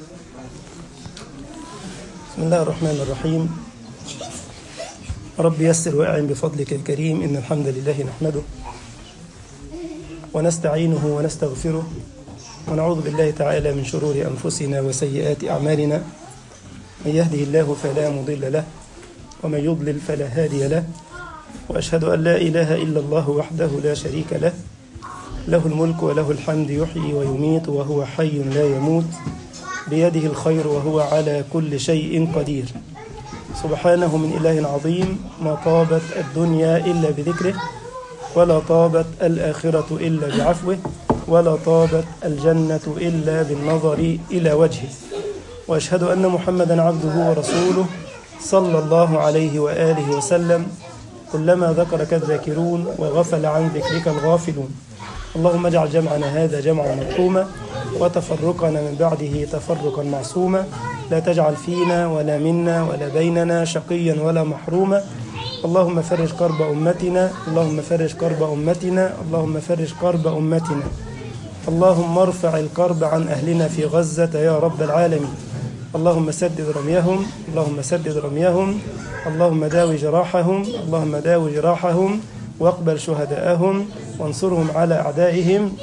بسم الله الرحمن الرحيم رب يسر وأعن بفضلك الكريم إن الحمد لله نحمده ونستعينه ونستغفره ونعوذ بالله تعالى من شرور أنفسنا وسيئات أعمالنا من يهده الله فلا مضل له ومن يضلل فلا هادي له وأشهد أن لا إله إلا الله وحده لا شريك له له الملك وله الحمد يحيي ويميت وهو حي لا يموت بيده الخير وهو على كل شيء قدير سبحانه من إله عظيم ما طابت الدنيا إلا بذكره ولا طابت الآخرة إلا بعفوه ولا طابت الجنة إلا بالنظر إلى وجهه وأشهد أن محمدا عبده ورسوله صلى الله عليه وآله وسلم كلما ذكرك الذاكرون وغفل عن ذكرك الغافلون اللهم اجعل جمعنا هذا جمعا مرحوما وتفرقنا من بعده تفرقا معصوما لا تجعل فينا ولا منا ولا بيننا شقيا ولا محروما اللهم فرج كرب أمتنا اللهم فرج كرب أمتنا اللهم فرج كرب أمتنا اللهم ارفع الكرب عن أهلنا في غزة يا رب العالمين اللهم سدد رميهم اللهم سدد رميهم اللهم داوي جراحهم اللهم داوي جراحهم واقبل شهداءهم وانصرهم على أعدائهم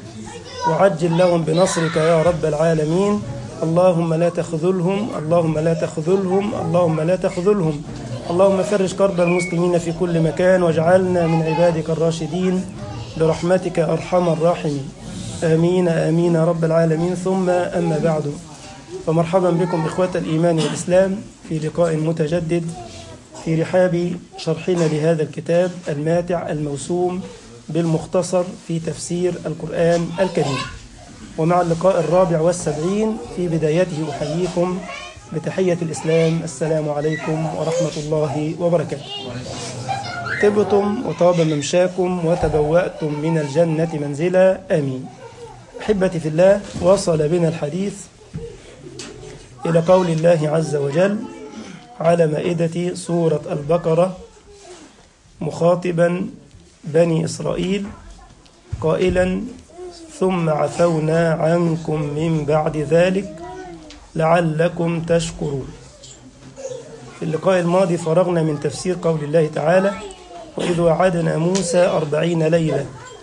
وعجل لهم بنصرك يا رب العالمين اللهم لا تخذلهم اللهم لا تخذلهم اللهم لا تخذلهم اللهم فرج كرب المسلمين في كل مكان واجعلنا من عبادك الراشدين برحمتك أرحم الراحمين آمين آمين يا رب العالمين ثم أما بعد فمرحبا بكم إخوة الإيمان والإسلام في لقاء متجدد في رحاب شرحنا لهذا الكتاب الماتع الموسوم بالمختصر في تفسير القرآن الكريم ومع اللقاء الرابع والسبعين في بدايته أحييكم بتحية الإسلام السلام عليكم ورحمة الله وبركاته طبتم وطاب ممشاكم وتبوأتم من الجنة منزلا آمين أحبتي في الله وصل بنا الحديث إلى قول الله عز وجل على مائدة سورة البقرة مخاطبا بني إسرائيل قائلا ثم عفونا عنكم من بعد ذلك لعلكم تشكرون في اللقاء الماضي فرغنا من تفسير قول الله تعالى وإذ وعدنا موسى أربعين ليلة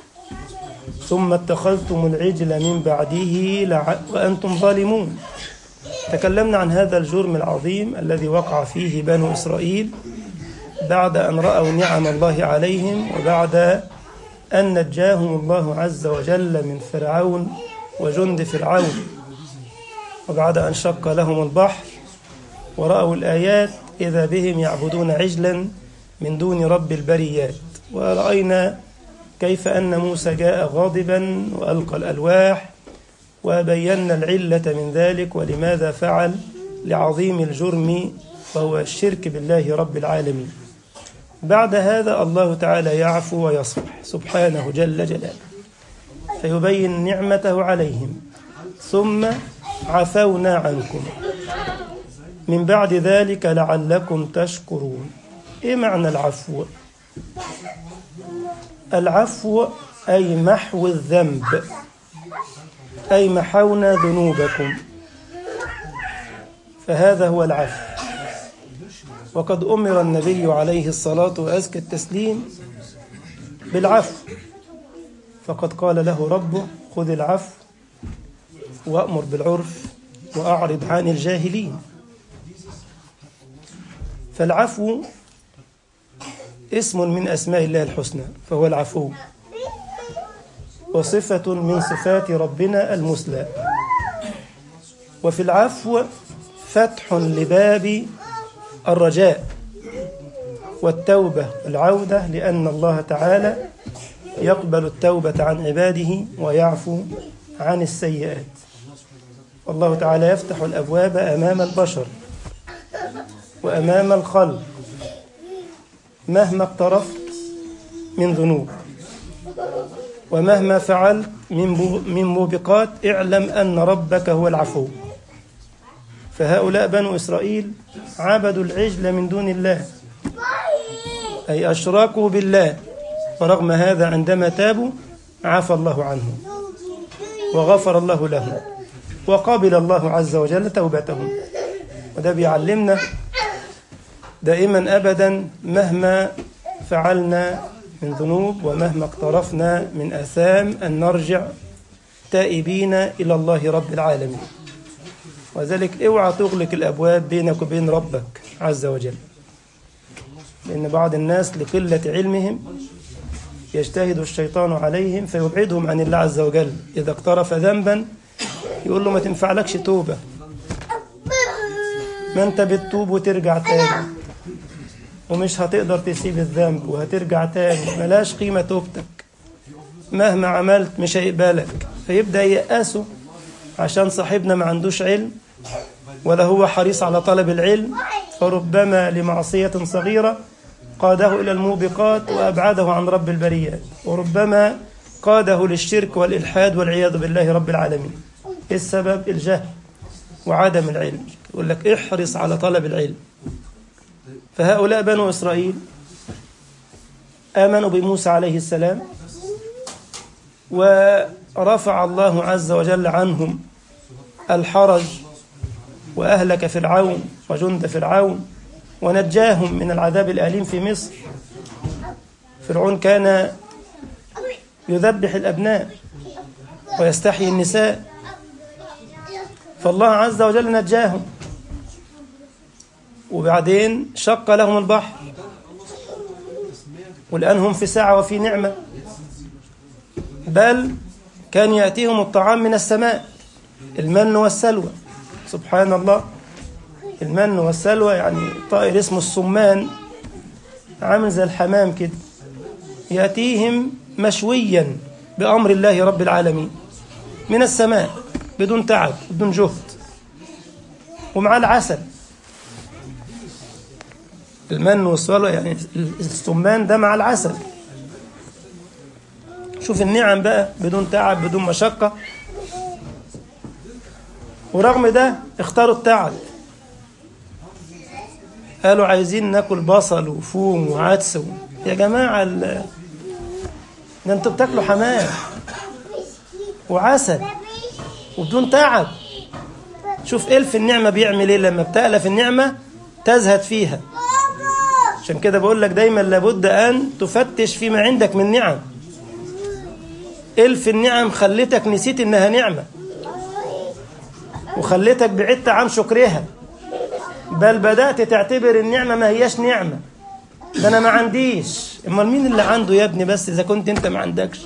ثم اتخذتم العجل من بعده وأنتم ظالمون تكلمنا عن هذا الجرم العظيم الذي وقع فيه بنو إسرائيل بعد أن رأوا نعم الله عليهم وبعد أن نجاهم الله عز وجل من فرعون وجند فرعون وبعد أن شق لهم البحر ورأوا الآيات إذا بهم يعبدون عجلا من دون رب البريات ورأينا كيف أن موسى جاء غاضبا وألقى الألواح وبينا العلة من ذلك ولماذا فعل لعظيم الجرم وهو الشرك بالله رب العالمين بعد هذا الله تعالى يعفو ويصفح سبحانه جل جلاله فيبين نعمته عليهم ثم عفونا عنكم من بعد ذلك لعلكم تشكرون ايه معنى العفو العفو اي محو الذنب اي محونا ذنوبكم فهذا هو العفو وقد أمر النبي عليه الصلاة وأزكى التسليم بالعفو فقد قال له ربه خذ العفو وأمر بالعرف وأعرض عن الجاهلين فالعفو اسم من أسماء الله الحسنى فهو العفو وصفة من صفات ربنا المثلى وفي العفو فتح لباب الرجاء والتوبة العودة لأن الله تعالى يقبل التوبة عن عباده ويعفو عن السيئات والله تعالى يفتح الأبواب أمام البشر وأمام الخلق مهما اقترفت من ذنوب ومهما فعلت من موبقات اعلم أن ربك هو العفو فهؤلاء بنو إسرائيل عبدوا العجل من دون الله أي أشركوا بالله ورغم هذا عندما تابوا عفى الله عنهم وغفر الله لهم وقبل الله عز وجل توبتهم وده بيعلمنا دائما أبدا مهما فعلنا من ذنوب ومهما اقترفنا من آثام أن نرجع تائبين إلى الله رب العالمين وذلك اوعى تغلق الأبواب بينك وبين ربك عز وجل لأن بعض الناس لقلة علمهم يجتهد الشيطان عليهم فيبعدهم عن الله عز وجل إذا اقترف ذنبا يقول له ما تنفعلكش توبة ما انت بتتوب وترجع تاني ومش هتقدر تسيب الذنب وهترجع تاني ملاش قيمة توبتك مهما عملت مش هيقبلك فيبدأ يأسه عشان صاحبنا ما عندوش علم ولا هو حريص على طلب العلم فربما لمعصية صغيرة قاده إلى الموبقات وأبعده عن رب البريات وربما قاده للشرك والإلحاد والعياذ بالله رب العالمين إيه السبب الجهل وعدم العلم يقول لك احرص على طلب العلم فهؤلاء بنو إسرائيل آمنوا بموسى عليه السلام ورفع الله عز وجل عنهم الحرج وأهلك فرعون وجند فرعون ونجاهم من العذاب الأليم في مصر فرعون كان يذبح الأبناء ويستحيي النساء فالله عز وجل نجاهم وبعدين شق لهم البحر والآن هم في ساعة وفي نعمة بل كان يأتيهم الطعام من السماء المن والسلوى سبحان الله المن والسلوى يعني طائر اسمه السمان عامل زي الحمام كده يأتيهم مشويا بأمر الله رب العالمين من السماء بدون تعب بدون جهد ومع العسل المن والسلوى يعني السمان ده مع العسل شوف النعم بقى بدون تعب بدون مشقة ورغم ده اختاروا التعب قالوا عايزين ناكل بصل وفوم وعدس و... يا جماعة ال... ده انتوا بتاكلوا حمام وعسل وبدون تعب شوف إلف النعمة بيعمل ايه لما بتألف النعمة تزهد فيها عشان كده بقول لك دايما لابد أن تفتش فيما عندك من نعم إلف النعم خلتك نسيت إنها نعمة وخلتك بعدت عن شكرها بل بدأت تعتبر النعمة ما هياش نعمة ده أنا ما عنديش أمال مين اللي عنده يا ابني بس إذا كنت أنت ما عندكش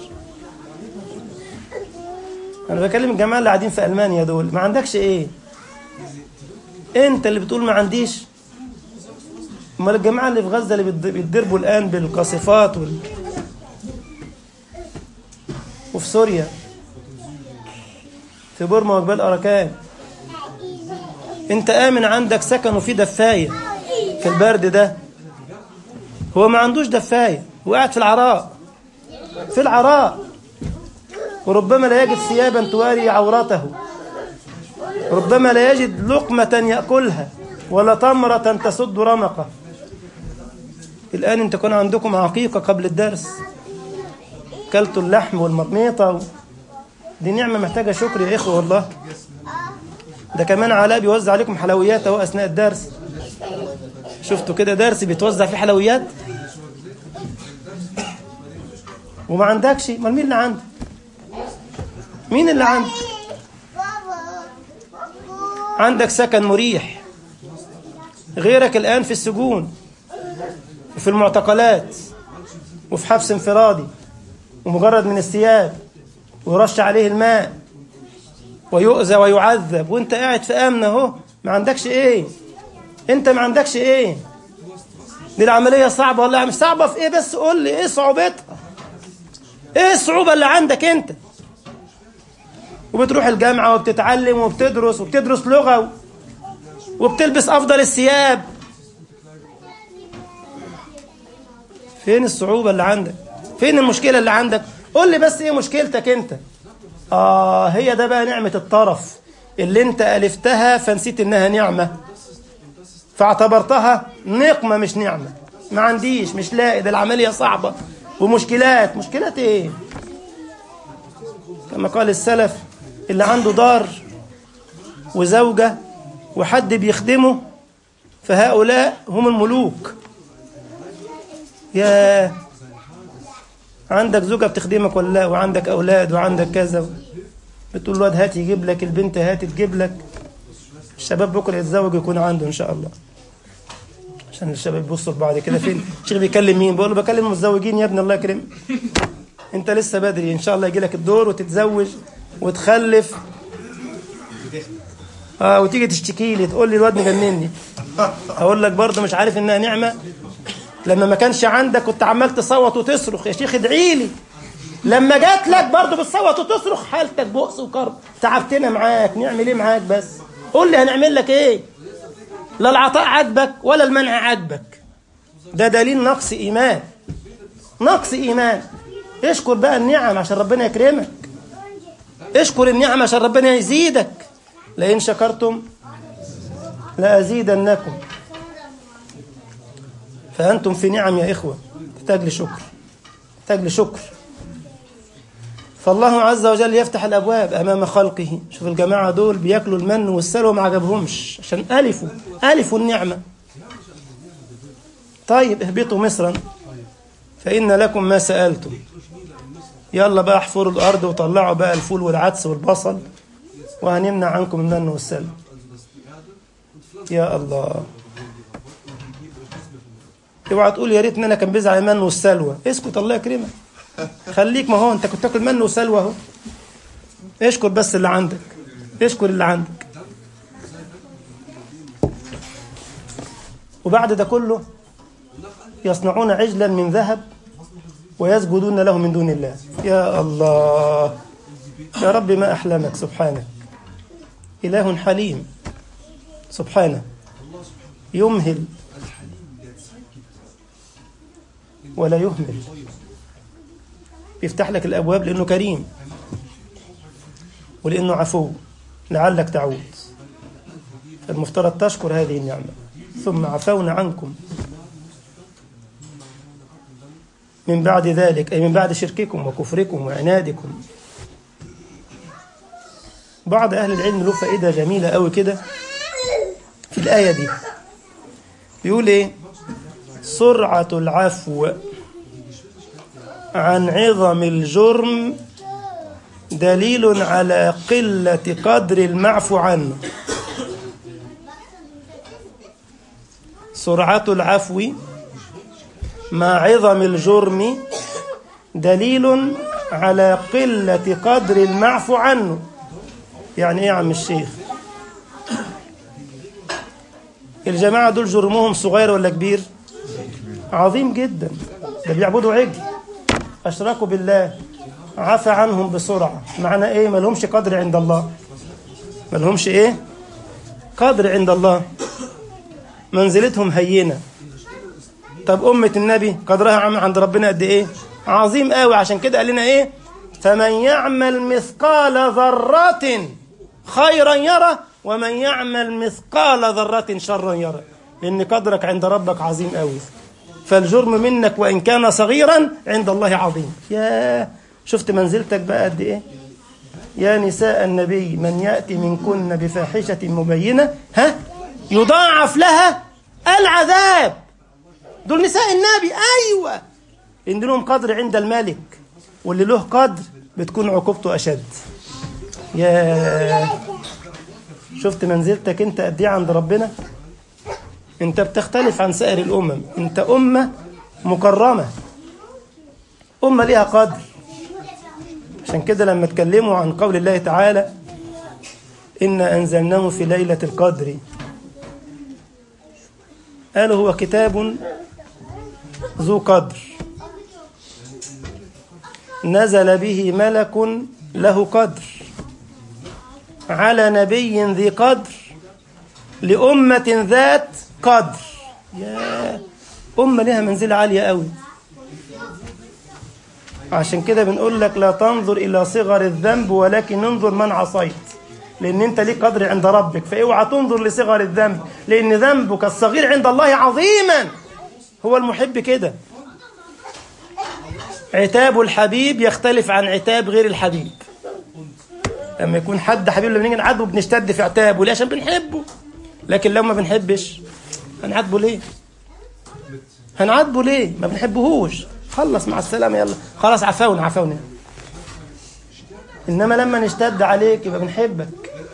أنا بكلم الجماعة اللي قاعدين في ألمانيا دول ما عندكش إيه أنت اللي بتقول ما عنديش أمال الجماعة اللي في غزة اللي بيتضربوا الآن بالقاصفات وال... وفي سوريا في بورما وجبال أراكان انت آمن عندك سكن وفي دفاية في البرد ده هو ما عندوش دفاية هو قاعد في العراء في العراء وربما لا يجد ثيابا تواري عورته ربما لا يجد لقمة يأكلها ولا تمرة تسد رمقه الآن انت كان عندكم عقيقة قبل الدرس كلتوا اللحم والمرميطة دي نعمة محتاجة شكر يا إخوة والله ده كمان علاء بيوزع عليكم حلويات اهو أثناء الدرس شفتوا كده درس بيتوزع فيه حلويات وما عندكش امال مين اللي عنده مين اللي عنده عندك سكن مريح غيرك الآن في السجون وفي المعتقلات وفي حبس انفرادي ومجرد من الثياب ويرش عليه الماء ويؤذى ويعذب وانت قاعد في امن اهو ما عندكش ايه انت ما عندكش ايه دي العمليه صعبه ولا مش صعبه في ايه بس قول لي ايه صعوبتها ايه الصعوبه اللي عندك انت وبتروح الجامعه وبتتعلم وبتدرس وبتدرس لغه وبتلبس افضل الثياب فين الصعوبه اللي عندك فين المشكله اللي عندك قول لي بس ايه مشكلتك انت آه هي ده بقى نعمة الطرف اللي انت ألفتها فنسيت انها نعمة فاعتبرتها نقمة مش نعمة ما عنديش مش لاقي ده العملية صعبة ومشكلات مشكلات ايه كما قال السلف اللي عنده دار وزوجة وحد بيخدمه فهؤلاء هم الملوك يا عندك زوجة بتخدمك ولا لا وعندك أولاد وعندك كذا بتقول الواد هات يجيب لك البنت هات تجيب لك الشباب بكرة يتزوج يكون عنده إن شاء الله عشان الشباب يبصوا لبعض كده فين الشيخ بيكلم مين بقول له بكلم المتزوجين يا ابني الله يكرمك انت لسه بدري ان شاء الله يجي لك الدور وتتزوج وتخلف اه وتيجي تشتكي لي تقول لي الواد مجنني اقول لك برضه مش عارف انها نعمه لما ما كانش عندك كنت عمال تصوت وتصرخ يا شيخ ادعي لي لما جات لك برضه بتصوت وتصرخ حالتك بؤس وكرب تعبتنا معاك نعمل ايه معاك بس قول لي هنعمل لك ايه لا العطاء عاجبك ولا المنع عاجبك ده دليل نقص ايمان نقص ايمان اشكر بقى النعم عشان ربنا يكرمك اشكر النعم عشان ربنا يزيدك لئن شكرتم لأزيدنكم فأنتم في نعم يا إخوة تحتاج لشكر تحتاج لشكر فالله عز وجل يفتح الأبواب أمام خلقه شوف الجماعة دول بياكلوا المن والسلوى ما عجبهمش عشان ألفوا ألفوا النعمة طيب اهبطوا مصرا فإن لكم ما سألتم يلا بقى احفروا الأرض وطلعوا بقى الفول والعدس والبصل وهنمنع عنكم المن والسلوى يا الله اوعى تقول يا ريتني انا كان بيزعل المن والسلوى اسكت الله يكرمك خليك ما هو انت كنت تاكل من وسلوى اهو اشكر بس اللي عندك اشكر اللي عندك وبعد ده كله يصنعون عجلا من ذهب ويسجدون له من دون الله يا الله يا رب ما أحلمك سبحانك إله حليم سبحانه يمهل ولا يهمل بيفتح لك الأبواب لأنه كريم ولأنه عفو لعلك تعود فالمفترض تشكر هذه النعمة ثم عفونا عنكم من بعد ذلك أي من بعد شرككم وكفركم وعنادكم بعض أهل العلم له فائدة جميلة قوي كده في الآية دي بيقول إيه سرعة العفو عن عظم الجرم دليل على قلة قدر المعفو عنه سرعة العفو مع عظم الجرم دليل على قلة قدر المعفو عنه يعني ايه يا عم الشيخ الجماعة دول جرمهم صغير ولا كبير عظيم جدا ده بيعبدوا عجل أشركوا بالله عفى عنهم بسرعة معنى ايه ما لهمش قدر عند الله ما لهمش ايه قدر عند الله منزلتهم هينة طب أمة النبي قدرها عم عند ربنا قد ايه عظيم قوي عشان كده قال لنا ايه فمن يعمل مثقال ذرة خيرا يرى ومن يعمل مثقال ذرة شرا يرى لأن قدرك عند ربك عظيم قوي فالجرم منك وإن كان صغيرا عند الله عظيم يا شفت منزلتك بقى قد إيه يا نساء النبي من يأتي منكن بفاحشة مبينة ها يضاعف لها العذاب دول نساء النبي أيوة إن لهم قدر عند الملك واللي له قدر بتكون عقوبته أشد يا شفت منزلتك انت قد ايه عند ربنا انت بتختلف عن سائر الامم انت امه مكرمه امه ليها قدر عشان كده لما اتكلموا عن قول الله تعالى إنا أنزلناه في ليلة القدر قالوا هو كتاب ذو قدر نزل به ملك له قدر على نبي ذي قدر لأمة ذات قدر يا أمة لها منزلة عالية قوي عشان كده بنقول لك لا تنظر إلى صغر الذنب ولكن انظر من عصيت لأن أنت ليك قدر عند ربك فاوعى تنظر لصغر الذنب لأن ذنبك الصغير عند الله عظيما هو المحب كده عتاب الحبيب يختلف عن عتاب غير الحبيب لما يكون حد حبيبه لما نيجي نعاتبه بنشتد في عتابه ليه عشان بنحبه لكن لو ما بنحبش هنعاتبه ليه هنعاتبه ليه ما بنحبهوش خلص مع السلامه يلا خلاص عفاونا عفاونا انما لما نشتد عليك يبقى بنحبك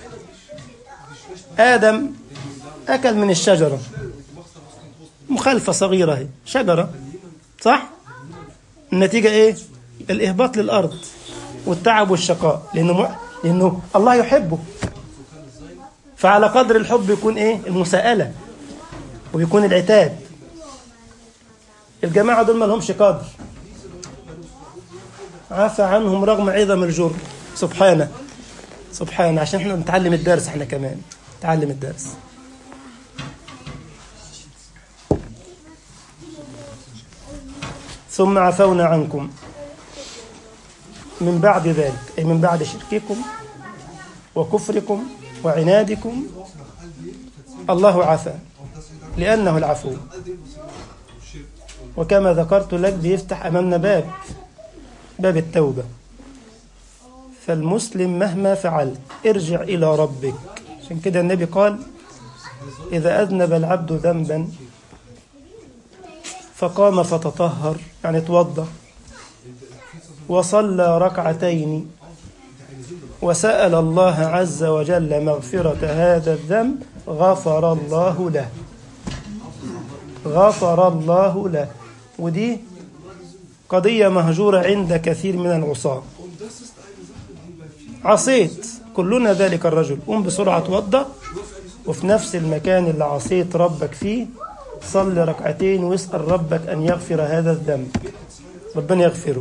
ادم اكل من الشجره مخالفه صغيره اهي شجره صح النتيجه ايه الاهباط للارض والتعب والشقاء لانه لانه الله يحبه فعلى قدر الحب يكون ايه المساءله ويكون العتاب الجماعه دول ما لهمش قدر عفى عنهم رغم عظم الجرم سبحانه سبحانه عشان احنا نتعلم الدرس احنا كمان نتعلم الدرس ثم عفونا عنكم من بعد ذلك أي من بعد شرككم وكفركم وعنادكم الله عفى لأنه العفو وكما ذكرت لك بيفتح أمامنا باب باب التوبة فالمسلم مهما فعلت ارجع إلى ربك عشان كده النبي قال إذا أذنب العبد ذنبا فقام فتطهر يعني توضأ وصلى ركعتين وسأل الله عز وجل مغفرة هذا الذنب غفر الله له غفر الله له ودي قضية مهجورة عند كثير من العصاة عصيت كلنا ذلك الرجل قم بسرعة توضأ وفي نفس المكان اللي عصيت ربك فيه صل ركعتين واسأل ربك أن يغفر هذا الذنب ربنا يغفره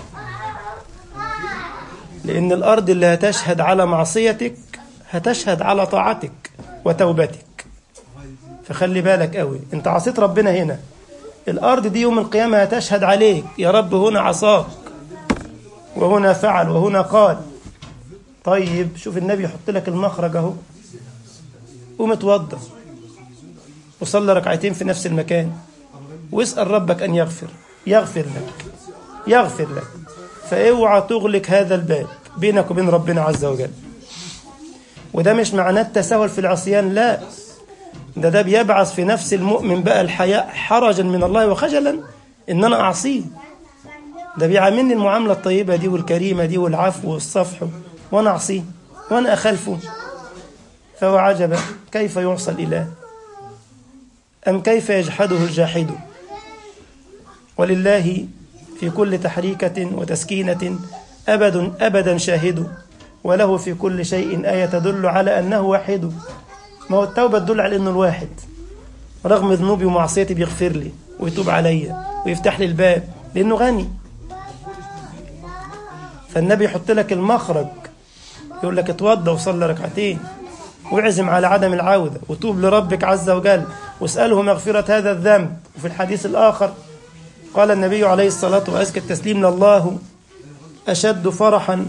لأن الأرض اللي هتشهد على معصيتك هتشهد على طاعتك وتوبتك فخلي بالك قوي انت عصيت ربنا هنا الأرض دي يوم القيامة هتشهد عليك يا رب هنا عصاك وهنا فعل وهنا قال طيب شوف النبي يحط لك المخرج اهو قوم اتوضى وصلى ركعتين في نفس المكان واسأل ربك أن يغفر يغفر لك يغفر لك فاوعى تغلق هذا الباب بينك وبين ربنا عز وجل وده مش معناه التساهل في العصيان لا ده ده بيبعث في نفس المؤمن بقى الحياء حرجا من الله وخجلا ان انا اعصيه ده بيعاملني المعامله الطيبه دي والكريمه دي والعفو والصفح وانا اعصيه وانا اخالفه فهو عجبا كيف يعصى الاله ام كيف يجحده الجاحد ولله في كل تحريكة وتسكينة أبد أبدا شاهد وله في كل شيء آية تدل على أنه واحد ما هو التوبة تدل على أنه الواحد رغم ذنوبي ومعصيتي بيغفر لي ويتوب عليا ويفتح لي الباب لأنه غني فالنبي يحط لك المخرج يقول لك اتوضى وصلي ركعتين واعزم على عدم العودة وتوب لربك عز وجل واسأله مغفرة هذا الذنب وفي الحديث الآخر قال النبي عليه الصلاة وأزكى التسليم لله أشد فرحا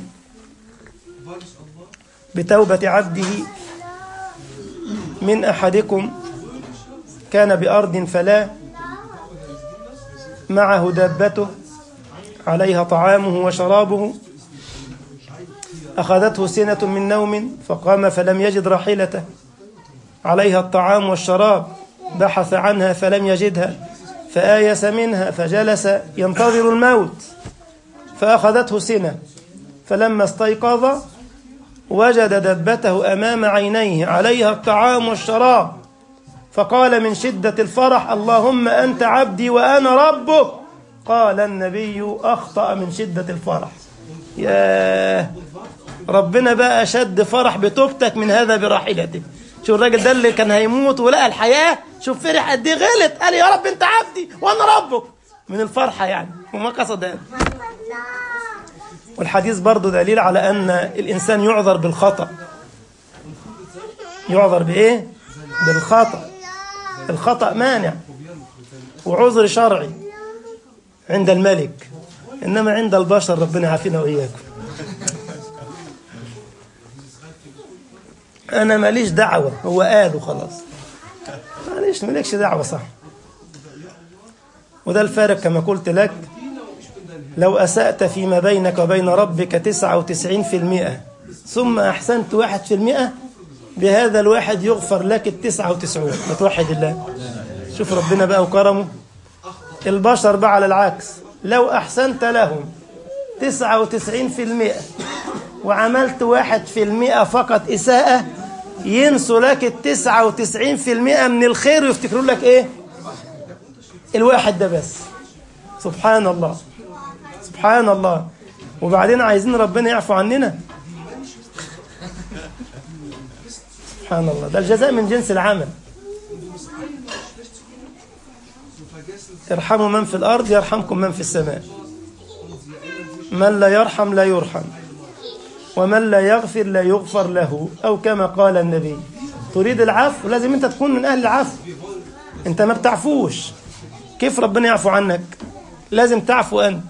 بتوبة عبده من أحدكم كان بأرض فلا معه دابته عليها طعامه وشرابه أخذته سنة من نوم فقام فلم يجد راحلته عليها الطعام والشراب بحث عنها فلم يجدها فآيس منها فجلس ينتظر الموت فأخذته سنة فلما استيقظ وجد دبته أمام عينيه عليها الطعام والشراب فقال من شدة الفرح اللهم أنت عبدي وأنا ربك قال النبي أخطأ من شدة الفرح ياه ربنا بقى شد فرح بتوبتك من هذا براحلته شوف الراجل ده اللي كان هيموت ولقى الحياة شوف فرح قد ايه غلط قال يا رب انت عبدي وانا ربك من الفرحة يعني وما قصد هذا والحديث برضه دليل على أن الإنسان يعذر بالخطأ يعذر بإيه؟ بالخطأ الخطأ مانع وعذر شرعي عند الملك إنما عند البشر ربنا يعافينا وإياكم أنا ماليش دعوة هو قال وخلاص معلش مالكش دعوة صح وده الفارق كما قلت لك لو أسأت فيما بينك وبين ربك تسعة وتسعين في المئة ثم أحسنت واحد في المئة بهذا الواحد يغفر لك التسعة وتسعون بتوحد الله شوف ربنا بقى وكرمه البشر بقى على العكس لو أحسنت لهم تسعة وتسعين في المئة وعملت واحد في المئة فقط إساءة ينسوا لك التسعة وتسعين في المئة من الخير ويفتكروا لك إيه الواحد ده بس سبحان الله سبحان الله وبعدين عايزين ربنا يعفو عننا سبحان الله ده الجزاء من جنس العمل ارحموا من في الأرض يرحمكم من في السماء من لا يرحم لا يرحم ومن لا يغفر لا يغفر له أو كما قال النبي تريد العفو لازم أنت تكون من أهل العفو أنت ما بتعفوش كيف ربنا يعفو عنك لازم تعفو أنت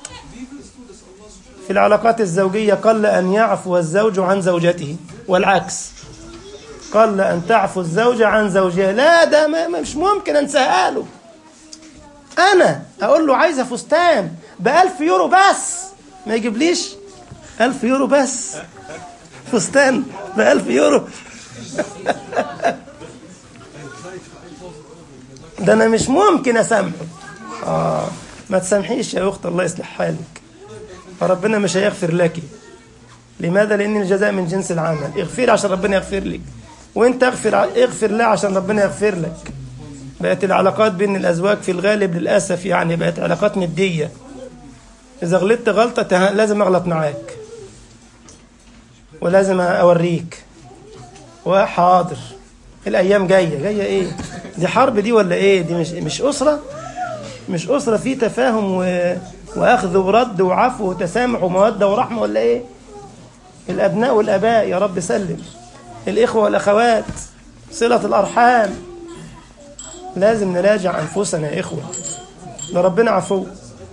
في العلاقات الزوجية قل أن يعفو الزوج عن زوجته والعكس قل أن تعفو الزوجة عن زوجها لا ده ما مش ممكن أنساها له أنا أقول له عايزة فستان بألف يورو بس ما يجيبليش ألف يورو بس فستان بألف يورو ده أنا مش ممكن أسامحه آه ما تسامحيش يا أخت الله يصلح حالك فربنا مش هيغفر لك لماذا؟ لأن الجزاء من جنس العمل اغفر عشان ربنا يغفر لك وانت اغفر اغفر له عشان ربنا يغفر لك بقت العلاقات بين الأزواج في الغالب للأسف يعني بقت علاقات ندية إذا غلطت غلطة لازم أغلط معاك ولازم أوريك وحاضر الأيام جاية جاية إيه دي حرب دي ولا إيه دي مش مش أسرة مش أسرة في تفاهم و... وأخذ ورد وعفو وتسامح ومودة ورحمة ولا إيه الأبناء والآباء يا رب سلم الإخوة والأخوات صلة الأرحام لازم نراجع أنفسنا يا إخوة ده ربنا عفو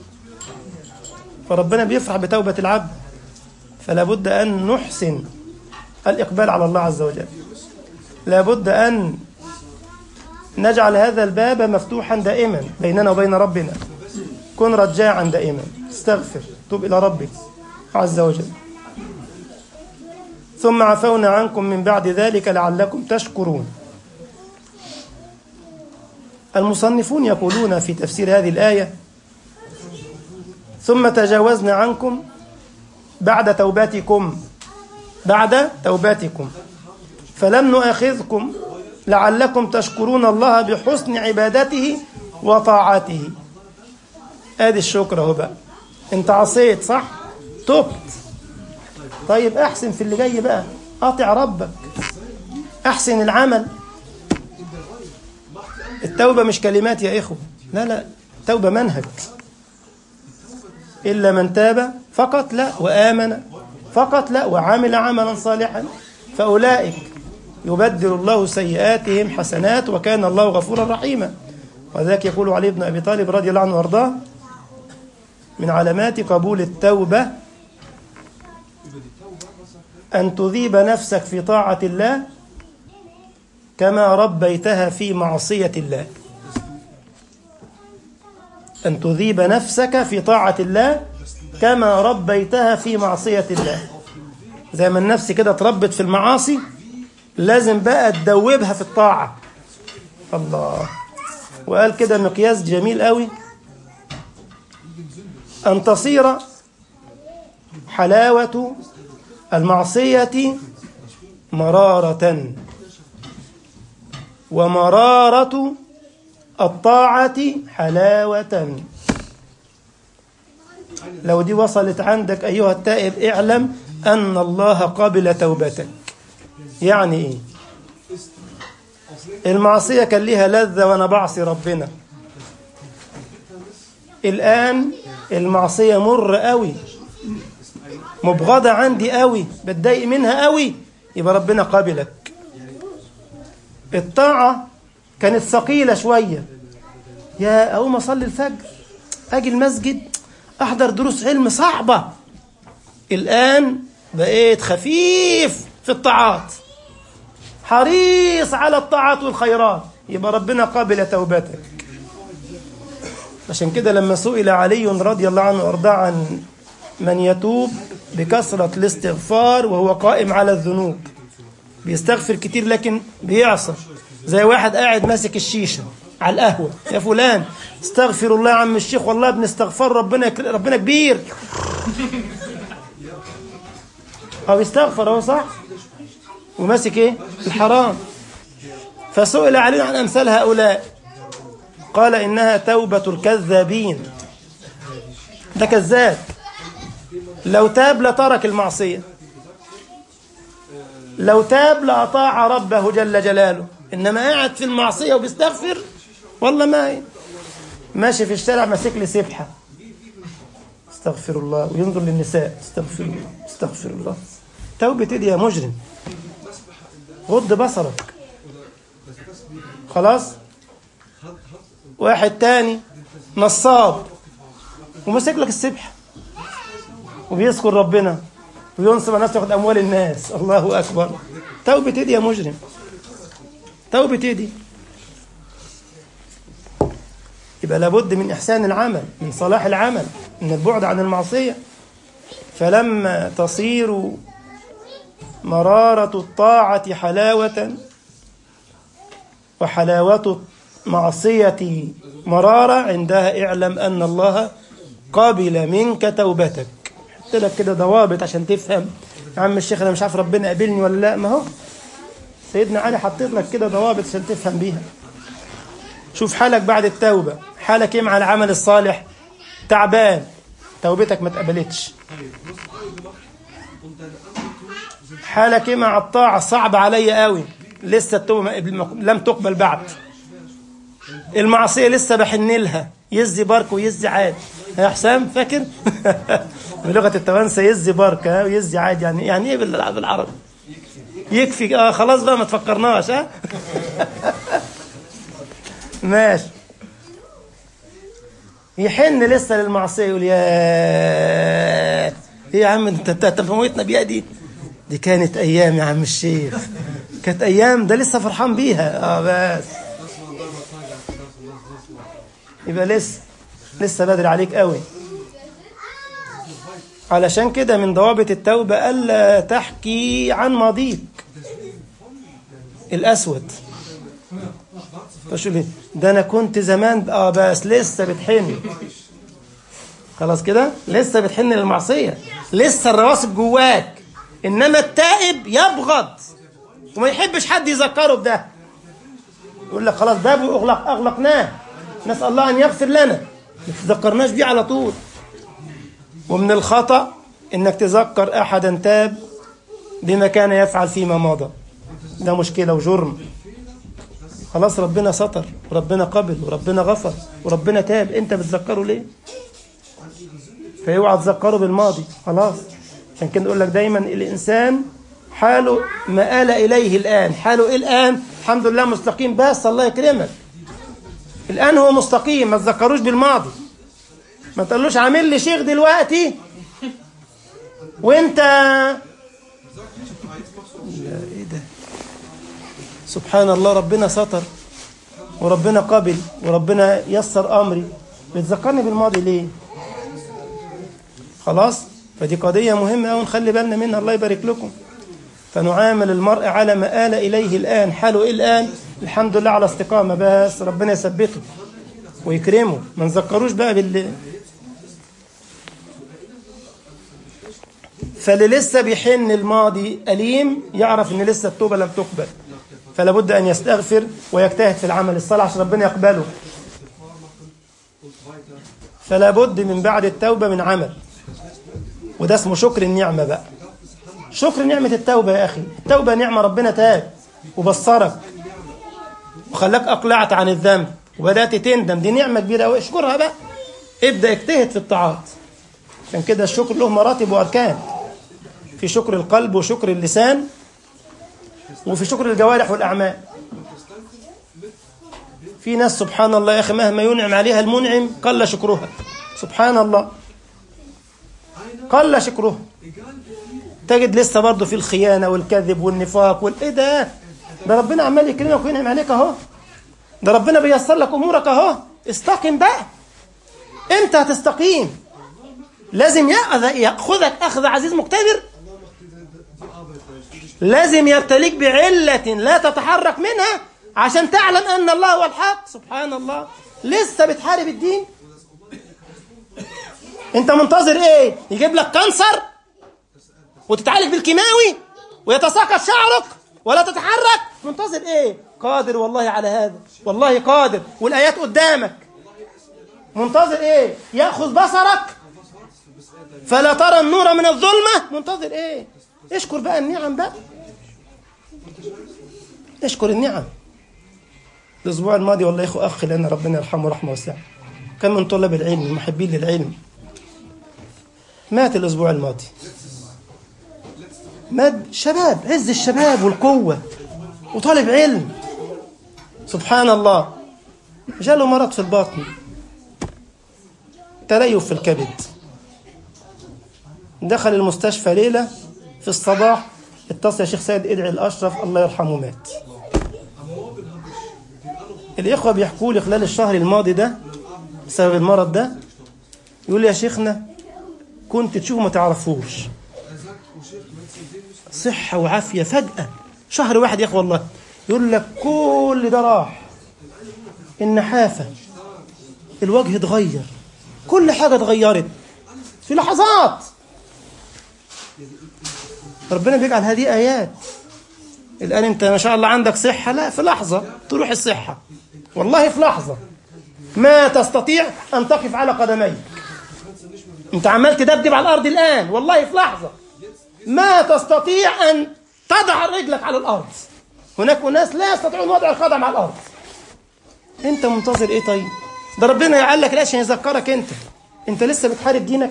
فربنا بيفرح بتوبة العبد فلا بد أن نحسن الإقبال على الله عز وجل لا بد أن نجعل هذا الباب مفتوحا دائما بيننا وبين ربنا كن رجاعا دائما استغفر توب إلى ربك عز وجل ثم عفونا عنكم من بعد ذلك لعلكم تشكرون المصنفون يقولون في تفسير هذه الآية ثم تجاوزنا عنكم بعد توباتكم بعد توباتكم فلم نؤاخذكم لعلكم تشكرون الله بحسن عبادته وطاعته ادي الشكر اهو بقى انت عصيت صح تبت طيب احسن في اللي جاي بقى اطع ربك احسن العمل التوبة مش كلمات يا إخوة لا لا التوبة منهج إلا من تاب فقط لا وآمن فقط لا وعمل عملا صالحا فأولئك يبدل الله سيئاتهم حسنات وكان الله غفورا رحيما وذلك يقول علي بن أبي طالب رضي الله عنه وارضاه من علامات قبول التوبة أن تذيب نفسك في طاعة الله كما ربيتها في معصية الله أن تذيب نفسك في طاعة الله كما ربيتها في معصية الله زي ما النفس كده اتربت في المعاصي لازم بقى تدوبها في الطاعة الله وقال كده مقياس جميل قوي أن تصير حلاوة المعصية مرارة ومرارة الطاعة حلاوة لو دي وصلت عندك أيها التائب اعلم أن الله قبل توبتك يعني إيه المعصية كان ليها لذة وأنا بعصي ربنا الآن المعصية مر قوي مبغضة عندي قوي بتضايق منها قوي يبقى ربنا قابلك الطاعة كانت ثقيلة شوية يا أقوم أصلي الفجر أجي المسجد أحضر دروس علم صعبة الآن بقيت خفيف في الطاعات حريص على الطاعات والخيرات يبقى ربنا قابل توبتك عشان كده لما سئل علي رضي الله عنه وارضاه عن من يتوب بكثرة الاستغفار وهو قائم على الذنوب بيستغفر كتير لكن بيعصى زي واحد قاعد ماسك الشيشة على القهوة يا فلان استغفر الله يا عم الشيخ والله بنستغفر ربنا ربنا كبير أو يستغفر أهو صح وماسك إيه الحرام فسئل علينا عن أمثال هؤلاء قال إنها توبة الكذابين ده كذاب لو تاب لترك المعصية لو تاب لأطاع ربه جل جلاله إنما قاعد في المعصية وبيستغفر والله ما ماشي في الشارع ماسك لي سبحة استغفر الله وينظر للنساء استغفر الله استغفر الله توبة ايدي يا مجرم غض بصرك خلاص واحد تاني نصاب وماسك لك السبحة وبيذكر ربنا وينصب الناس ياخد اموال الناس الله اكبر توبة ايدي يا مجرم توبة ايدي يبقى لابد من احسان العمل من صلاح العمل من البعد عن المعصية فلما تصير مرارة الطاعة حلاوة وحلاوة المعصية مرارة عندها اعلم أن الله قبل منك توبتك حط لك كده ضوابط عشان تفهم يا عم الشيخ انا مش عارف ربنا قابلني ولا لا ما هو سيدنا علي حطيت لك كده ضوابط عشان تفهم بيها شوف حالك بعد التوبة حالك ايه مع العمل الصالح تعبان توبتك ما اتقبلتش حالك ايه مع الطاعة صعب عليا قوي لسه التوبة لم تقبل بعد المعصية لسه بحن لها يزي بارك ويزي عاد يا حسام فاكر بلغة التوانسة يزي بارك ها ويزي عاد يعني يعني ايه بالعربي يكفي اه خلاص بقى ما تفكرناش ها ماشي يحن لسه للمعصية يقول يا ايه يا عم انت انت موتنا بيها دي دي كانت ايام يا عم الشيخ كانت ايام ده لسه فرحان بيها اه بس يبقى لسه لسه بدري عليك قوي علشان كده من ضوابط التوبة ألا تحكي عن ماضيك الأسود تقول ده أنا كنت زمان آه بس لسه بتحن خلاص كده لسه بتحن للمعصية لسه الرواسب جواك إنما التائب يبغض وما يحبش حد يذكره بده يقول لك خلاص بابه أغلق أغلقناه نسأل الله أن يغفر لنا ما تذكرناش بيه على طول ومن الخطأ إنك تذكر أحدا تاب بما كان يفعل فيما مضى ده مشكلة وجرم خلاص ربنا ستر وربنا قبل وربنا غفر وربنا تاب انت بتذكره ليه فاوعى تذكره بالماضي خلاص عشان كده نقول لك دايما الانسان حاله ما آل اليه الان حاله ايه الان الحمد لله مستقيم بس الله يكرمك الان هو مستقيم ما تذكروش بالماضي ما تقولوش عامل لي شيخ دلوقتي وانت لا ايه ده سبحان الله ربنا ستر وربنا قبل وربنا يسر امري بتذكرني بالماضي ليه خلاص فدي قضية مهمة أوي نخلي بالنا منها الله يبارك لكم فنعامل المرء على ما آل إليه الآن حاله إيه الآن الحمد لله على استقامة بس ربنا يثبته ويكرمه ما نذكروش بقى بال فاللي لسه بيحن الماضي أليم يعرف إن لسه التوبة لم تقبل فلا بد أن يستغفر ويجتهد في العمل الصالح عشان ربنا يقبله فلا بد من بعد التوبة من عمل وده اسمه شكر النعمة بقى شكر نعمة التوبة يا أخي التوبة نعمة ربنا تاب وبصرك وخلاك أقلعت عن الذنب وبدأت تندم دي نعمة كبيرة أوي اشكرها بقى ابدأ اجتهد في الطاعات عشان كده الشكر له مراتب وأركان في شكر القلب وشكر اللسان وفي شكر الجوارح والأعمال في ناس سبحان الله يا أخي مهما ينعم عليها المنعم قل شكرها سبحان الله قل شكرها تجد لسه برضه في الخيانة والكذب والنفاق والإيه ده ده ربنا عمال يكرمك وينعم عليك أهو ده ربنا بيسر لك أمورك أهو استقم بقى أنت هتستقيم لازم يأخذ يأخذك أخذ عزيز مقتدر لازم يبتليك بعلة لا تتحرك منها عشان تعلم أن الله هو الحق سبحان الله لسه بتحارب الدين انت منتظر ايه يجيب لك كانسر وتتعالج بالكيماوي ويتساقط شعرك ولا تتحرك منتظر ايه قادر والله على هذا والله قادر والايات قدامك منتظر ايه ياخذ بصرك فلا ترى النور من الظلمه منتظر ايه اشكر بقى النعم بقى اشكر النعم الاسبوع الماضي والله يا اخو اخ لان ربنا يرحمه رحمه واسعه كان من طلاب العلم المحبين للعلم مات الاسبوع الماضي مات شباب عز الشباب والقوه وطالب علم سبحان الله جاله مرض في الباطن تليف في الكبد دخل المستشفى ليله في الصباح اتصل يا شيخ سيد ادعي الاشرف الله يرحمه مات الاخوه بيحكوا لي خلال الشهر الماضي ده بسبب المرض ده يقول لي يا شيخنا كنت تشوفه ما تعرفوش صحة وعافية فجأة شهر واحد يا اخوة والله يقول لك كل ده راح النحافة الوجه اتغير كل حاجة اتغيرت في لحظات ربنا بيجعل هذه آيات الآن أنت ما شاء الله عندك صحة لا في لحظة تروح الصحة والله في لحظة ما تستطيع أن تقف على قدميك أنت عمال تدبدب على الأرض الآن والله في لحظة ما تستطيع أن تضع رجلك على الأرض هناك أناس لا يستطيعون وضع القدم على الأرض أنت منتظر إيه طيب ده ربنا يعلق لك عشان يذكرك أنت أنت لسه بتحارب دينك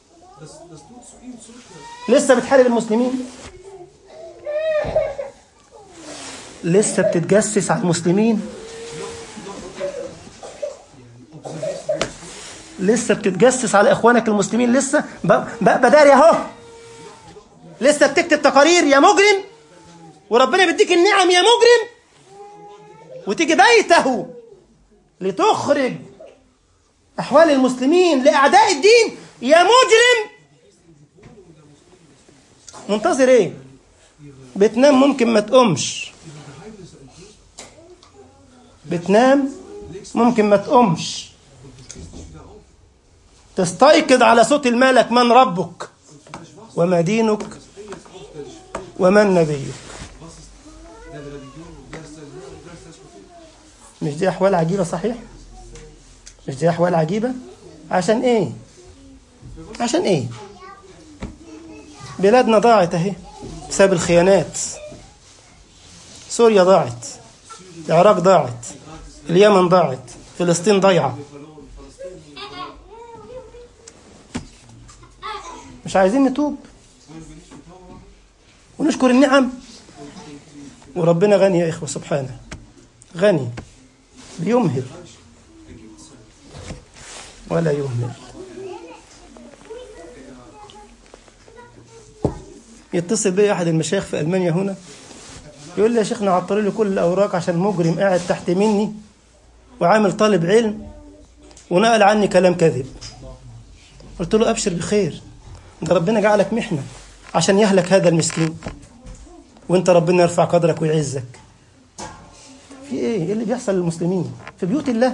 لسه بتحارب المسلمين لسه بتتجسس على المسلمين لسه بتتجسس على اخوانك المسلمين لسه بداري اهو لسه بتكتب تقارير يا مجرم وربنا بيديك النعم يا مجرم وتيجي بيته لتخرج احوال المسلمين لاعداء الدين يا مجرم منتظر ايه بتنام ممكن ما تقومش بتنام ممكن ما تقومش تستيقظ على صوت الملك من ربك وما دينك ومن نبيك مش دي أحوال عجيبة صحيح مش دي أحوال عجيبة عشان إيه عشان إيه بلادنا ضاعت أهي بسبب الخيانات سوريا ضاعت العراق ضاعت اليمن ضاعت فلسطين ضايعة مش عايزين نتوب ونشكر النعم وربنا غني يا إخوة سبحانه غني بيمهل ولا يهمل يتصل بي أحد المشايخ في ألمانيا هنا يقول لي يا شيخنا عطروا لي كل الأوراق عشان مجرم قاعد تحت مني وعامل طالب علم ونقل عني كلام كذب قلت له أبشر بخير ده ربنا جعلك محنة عشان يهلك هذا المسكين وانت ربنا يرفع قدرك ويعزك في ايه ايه اللي بيحصل للمسلمين في بيوت الله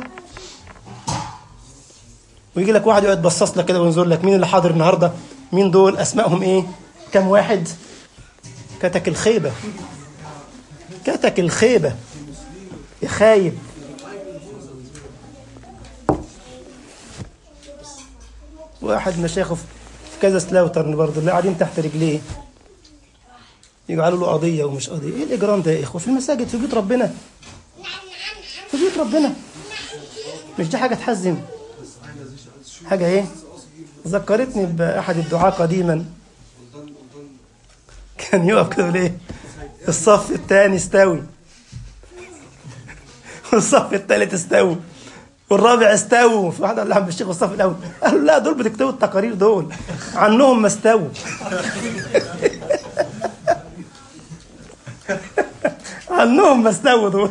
ويجي لك واحد يقعد بصص لك كده وينظر لك مين اللي حاضر النهارده مين دول اسمائهم ايه كم واحد كتك الخيبه كتك الخيبه يا خايب واحد مشايخه في كذا سلاوترن برضه اللي قاعدين تحت رجليه يجعلوا له قضيه ومش قضيه ايه الاجرام ده يا اخوه في المساجد في بيوت ربنا في بيوت ربنا مش دي حاجه تحزن حاجه ايه ذكرتني باحد الدعاة قديما كان يقف كده يقول ايه الصف الثاني استوي والصف الثالث استوي والرابع استووا في واحد قال له عم الشيخ الصف الاول قال له لا دول بتكتبوا التقارير دول عنهم ما استووا عنهم ما استووا دول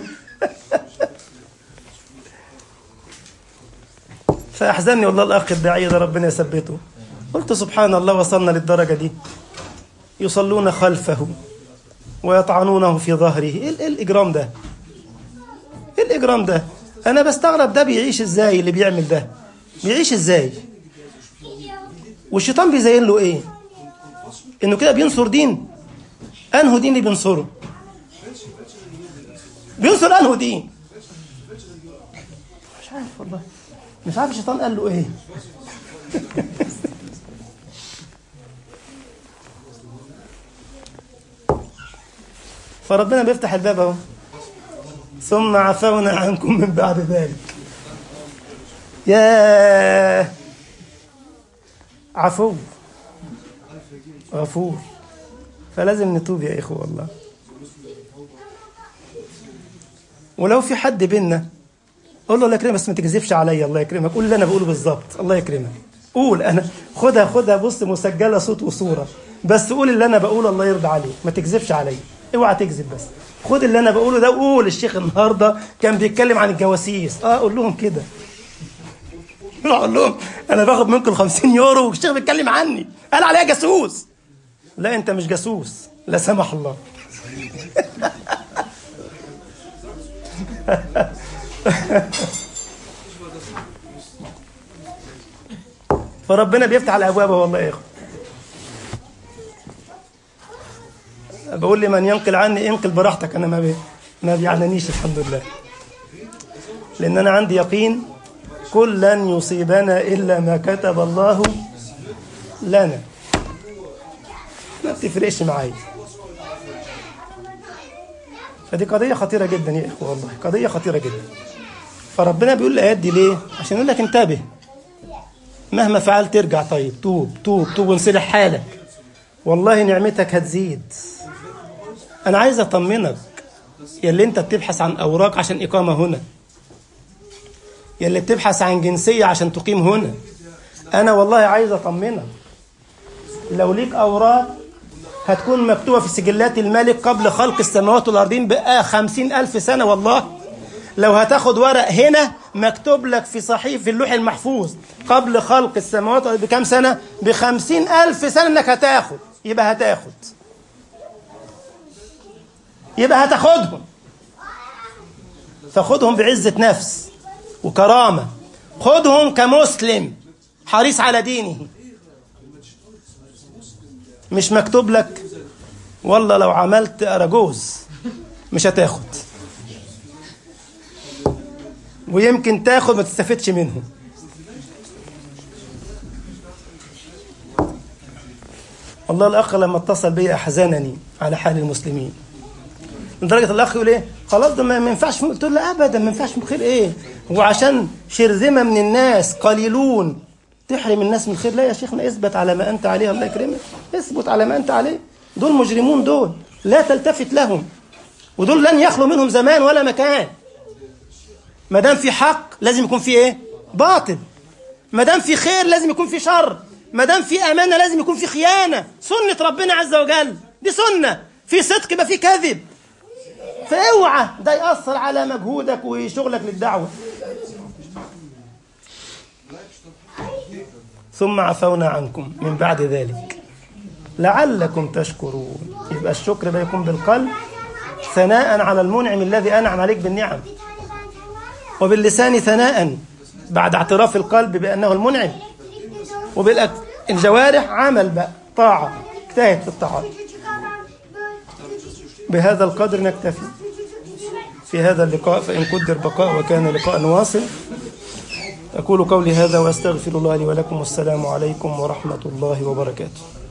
فاحزنني والله الاخ الداعيه ده ربنا يثبته قلت سبحان الله وصلنا للدرجة دي يصلون خلفه ويطعنونه في ظهره ايه إيه الاجرام ده ايه الاجرام ده انا بستغرب ده بيعيش ازاي اللي بيعمل ده بيعيش ازاي والشيطان بيزين له ايه انه كده بينصر دين انه دين اللي بينصره بينصر انه دين مش عارف والله مش عارف الشيطان قال له ايه فربنا بيفتح الباب اهو ثم عفونا عنكم من بعد ذلك يا عفو غفور فلازم نتوب يا إخوة والله ولو في حد بينا قول له الله يكرمك بس ما تكذبش عليا الله يكرمك قول اللي انا بقوله بالظبط الله يكرمك قول انا خدها خدها بص مسجله صوت وصوره بس قول اللي انا بقوله الله يرضى عليك ما تكذبش عليا اوعى تكذب بس خد اللي انا بقوله ده وقول الشيخ النهارده كان بيتكلم عن الجواسيس اه قول لهم كده اقول لهم انا باخد منكم 50 يورو والشيخ بيتكلم عني قال عليا جاسوس لا انت مش جاسوس لا سمح الله فربنا بيفتح الابواب والله يا اخو بقول لي من ينقل عني انقل براحتك انا ما بي ما بيعنينيش الحمد لله لان انا عندي يقين كل لن يصيبنا الا ما كتب الله لنا ما بتفرقش معايا فدي قضية خطيرة جدا يا إخوة والله قضية خطيرة جدا فربنا بيقول الآيات دي ليه؟ عشان يقول لك انتبه مهما فعلت ارجع طيب توب توب توب وانصلح حالك والله نعمتك هتزيد أنا عايز أطمنك يا اللي أنت بتبحث عن أوراق عشان إقامة هنا يا اللي بتبحث عن جنسية عشان تقيم هنا أنا والله عايز أطمنك لو ليك أوراق هتكون مكتوبة في سجلات الملك قبل خلق السماوات والأرضين بقى خمسين ألف سنة والله لو هتاخد ورق هنا مكتوب لك في صحيح في اللوح المحفوظ قبل خلق السماوات بكم سنة بخمسين ألف سنة انك هتاخد يبقى هتاخد يبقى هتاخدهم فخدهم بعزة نفس وكرامة خدهم كمسلم حريص على دينه مش مكتوب لك والله لو عملت أراجوز مش هتاخد ويمكن تاخد ما تستفدش منه والله الأخ لما اتصل بي أحزنني على حال المسلمين لدرجة الأخ يقول إيه خلاص ده ما ينفعش قلت له أبدا ما ينفعش من خير إيه هو عشان شرذمة من الناس قليلون تحرم الناس من خير لا يا شيخنا اثبت على ما أنت عليه الله يكرمك اثبت على ما أنت عليه دول مجرمون دول لا تلتفت لهم ودول لن يخلو منهم زمان ولا مكان ما دام في حق لازم يكون في ايه باطل ما دام في خير لازم يكون في شر ما دام في امانه لازم يكون في خيانه سنه ربنا عز وجل دي سنه في صدق يبقى في كذب فاوعى ده ياثر على مجهودك وشغلك للدعوه ثم عفونا عنكم من بعد ذلك لعلكم تشكرون يبقى الشكر ده يكون بالقلب ثناء على المنعم الذي انعم عليك بالنعم وباللسان ثناء بعد اعتراف القلب بأنه المنعم وبالجوارح عمل بقى طاعة اجتهد في الطاعات بهذا القدر نكتفي في هذا اللقاء فإن قدر بقاء وكان لقاء واصل أقول قولي هذا وأستغفر الله لي ولكم والسلام عليكم ورحمة الله وبركاته